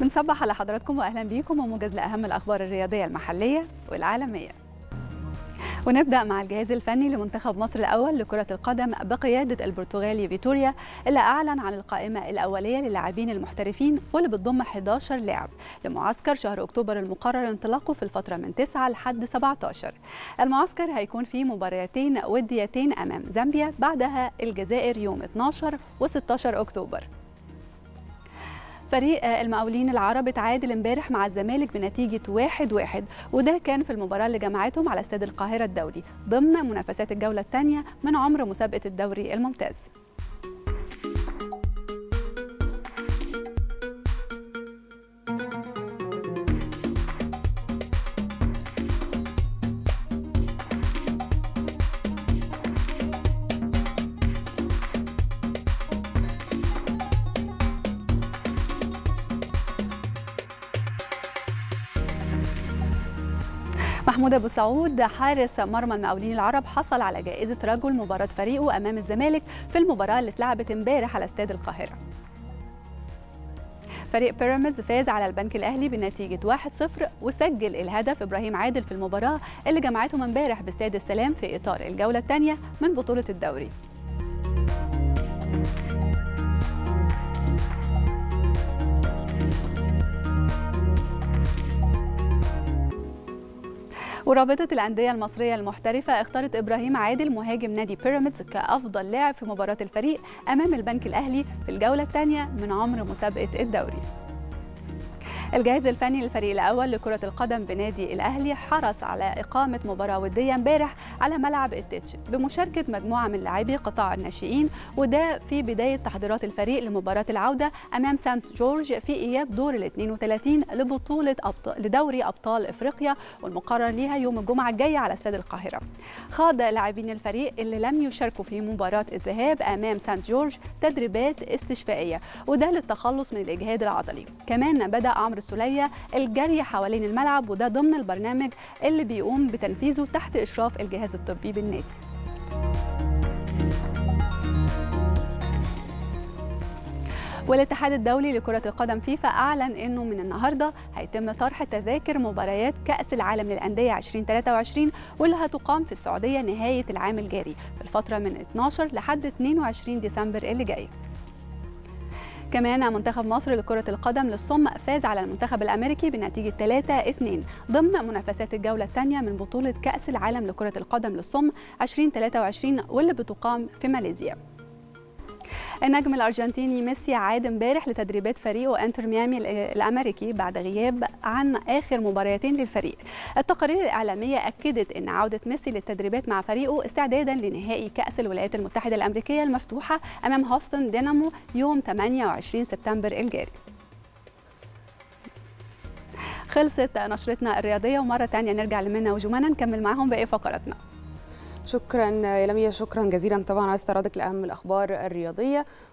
بنصبح على حضراتكم واهلا بيكم وموجز لاهم الاخبار الرياضيه المحليه والعالميه ونبدا مع الجهاز الفني لمنتخب مصر الاول لكره القدم بقياده البرتغالي فيتوريا اللي اعلن عن القائمه الاوليه للاعبين المحترفين واللي بتضم 11 لاعب لمعسكر شهر اكتوبر المقرر انطلاقه في الفتره من 9 لحد 17 المعسكر هيكون فيه مباراتين وديتين امام زامبيا بعدها الجزائر يوم 12 و16 اكتوبر فريق المقاولين العرب اتعادل امبارح مع الزمالك بنتيجه 1-1 وده كان في المباراه اللي جمعتهم على استاد القاهره الدولي ضمن منافسات الجوله الثانيه من عمر مسابقه الدوري الممتاز محمود ابو سعود حارس مرمى المقاولين العرب حصل على جائزه رجل مباراه فريقه امام الزمالك في المباراه اللي اتلعبت امبارح على استاد القاهره فريق بيراميدز فاز على البنك الاهلي بنتيجه 1-0 وسجل الهدف ابراهيم عادل في المباراه اللي جمعتهم امبارح باستاد السلام في اطار الجوله الثانيه من بطوله الدوري ورابطة الأندية المصرية المحترفة اختارت إبراهيم عادل مهاجم نادي بيراميدز كأفضل لاعب في مباراة الفريق أمام البنك الأهلي في الجولة الثانية من عمر مسابقة الدوري الجهاز الفني للفريق الاول لكره القدم بنادي الاهلي حرص على اقامه مباراه وديه امبارح على ملعب التتش بمشاركه مجموعه من لاعبي قطاع الناشئين وده في بدايه تحضيرات الفريق لمباراه العوده امام سانت جورج في اياب دور ال 32 لبطوله أبطال لدوري ابطال افريقيا والمقرر ليها يوم الجمعه الجايه على استاد القاهره. خاض لاعبين الفريق اللي لم يشاركوا في مباراه الذهاب امام سانت جورج تدريبات استشفائيه وده للتخلص من الاجهاد العضلي. كمان بدا عمرو السوليه الجري حوالين الملعب وده ضمن البرنامج اللي بيقوم بتنفيذه تحت اشراف الجهاز الطبي بالنادي والاتحاد الدولي لكرة القدم فيفا أعلن أنه من النهاردة هيتم طرح تذاكر مباريات كأس العالم للأندية 2023 واللي هتقام في السعودية نهاية العام الجاري في الفترة من 12 لحد 22 ديسمبر اللي جاي كمان منتخب مصر لكرة القدم للصم فاز على المنتخب الأمريكي بنتيجة 3-2 ضمن منافسات الجولة الثانية من بطولة كأس العالم لكرة القدم للصم 2023 واللي بتقام في ماليزيا النجم الارجنتيني ميسي عاد امبارح لتدريبات فريقه انتر ميامي الامريكي بعد غياب عن اخر مباراتين للفريق. التقارير الاعلاميه اكدت ان عوده ميسي للتدريبات مع فريقه استعدادا لنهائي كاس الولايات المتحده الامريكيه المفتوحه امام هوستن دينامو يوم 28 سبتمبر الجاري. خلصت نشرتنا الرياضيه ومره ثانيه نرجع لمنى وجمانه نكمل معاهم باقي فقراتنا. شكرا يا لميا شكرا جزيلا طبعا على استعراضك لاهم الاخبار الرياضيه